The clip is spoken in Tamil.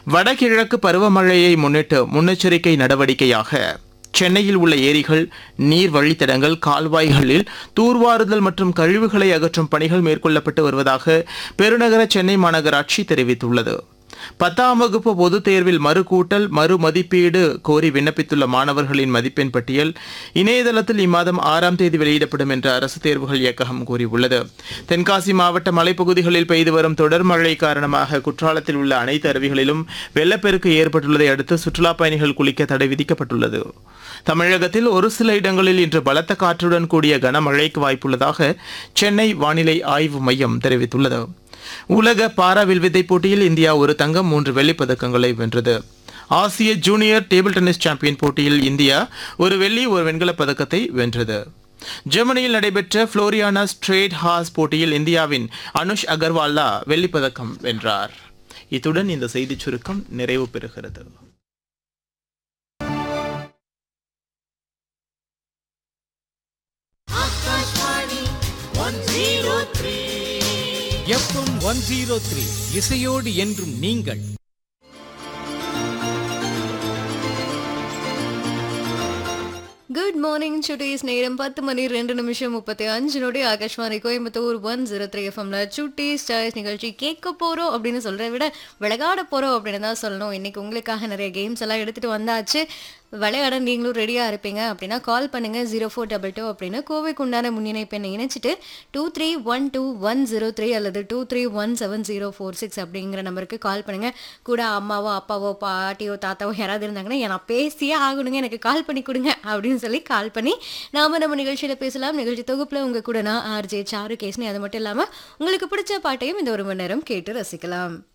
வடகிழக்கு பருவமழையை முன்னிட்டு முன்னெச்சரிக்கை நடவடிக்கையாக சென்னையில் உள்ள ஏரிகள் நீர் வழித்தடங்கள் கால்வாய்களில் தூர்வாறுதல் மற்றும் கழிவுகளை அகற்றும் பணிகள் மேற்கொள்ளப்பட்டு வருவதாக பெருநகர சென்னை மாநகராட்சி தெரிவித்துள்ளது பத்தாம் வகுப்பு பொதுத் தேர்வில் மறுகூட்டல் மறுமதிப்பீடு கோரி விண்ணப்பித்துள்ள மாணவர்களின் மதிப்பெண் பட்டியல் இணையதளத்தில் இம்மாதம் ஆறாம் தேதி வெளியிடப்படும் என்று அரசு தேர்வுகள் இயக்ககம் கூறியுள்ளது தென்காசி மாவட்ட மலைப்பகுதிகளில் பெய்து வரும் தொடர் மழை காரணமாக குற்றாலத்தில் உள்ள அனைத்து அருவிகளிலும் வெள்ளப்பெருக்கு ஏற்பட்டுள்ளதை அடுத்து சுற்றுலாப் பயணிகள் குளிக்க தடை விதிக்கப்பட்டுள்ளது தமிழகத்தில் ஒரு சில இடங்களில் இன்று பலத்த காற்றுடன் கூடிய கனமழைக்கு வாய்ப்புள்ளதாக சென்னை வானிலை ஆய்வு மையம் தெரிவித்துள்ளது உலக பாரா வில்வித்தை போட்டியில் இந்தியா ஒரு தங்கம் மூன்று வெள்ளிப் பதக்கங்களை வென்றது ஆசிய ஜூனியர் டேபிள் டென்னிஸ் சாம்பியன் போட்டியில் இந்தியா ஒரு வெள்ளி ஒரு வெண்கலப் பதக்கத்தை வென்றது ஜெர்மனியில் நடைபெற்ற புளோரியானா ஸ்ட்ரேட் ஹாஸ் போட்டியில் இந்தியாவின் அனுஷ் அகர்வாலா வெள்ளிப் பதக்கம் வென்றார் இத்துடன் இந்த செய்திச் சுருக்கம் நிறைவு பெறுகிறது எஃப்எம் ஒன் ஜீரோ த்ரீ இசையோடு என்றும் நீங்கள் குட் மார்னிங் சுட்டீஸ் நேரம் பத்து மணி ரெண்டு நிமிஷம் முப்பத்தி அஞ்சு நொடி Akashvani Coimbatore one zero three எஃப்எம்ல சுட்டி ஸ்டார்ஸ் நிகழ்ச்சி கேட்க போறோம் அப்படின்னு சொல்றதை விட விளையாட போறோம் அப்படின்னு தான் சொல்லணும் இன்னைக்கு உங்களுக்காக நிறைய கேம்ஸ் எல்லாம் எடுத்துட்டு வந்தாச்சு விளையாட நீங்களும் ரெடியாக இருப்பீங்க அப்படின்னா கால் பண்ணுங்க ஜீரோ ஃபோர் டபுள் டூ அப்படின்னு கோவைக்கு உண்டான முன்னிணைப்பு எண்ணை இணைச்சிட்டு two three one two one zero three அல்லது two three one seven zero four six அப்படிங்கிற நம்பருக்கு கால் பண்ணுங்க கூட அம்மாவோ அப்பாவோ பாட்டியோ தாத்தாவோ யாராவது இருந்தாங்கன்னா நான் பேசியே ஆகணுங்க எனக்கு கால் பண்ணி கொடுங்க அப்படின்னு சொல்லி கால் பண்ணி நாம நம்ம நிகழ்ச்சியில் பேசலாம் நிகழ்ச்சி தொகுப்பில் உங்க கூட நான் ஆர்ஜே சாரு கேஸ்னி அது மட்டும் இல்லாமல் உங்களுக்கு பிடிச்ச பாட்டையும் இந்த ஒரு மணி நேரம் கேட்டு ரசிக்கலாம்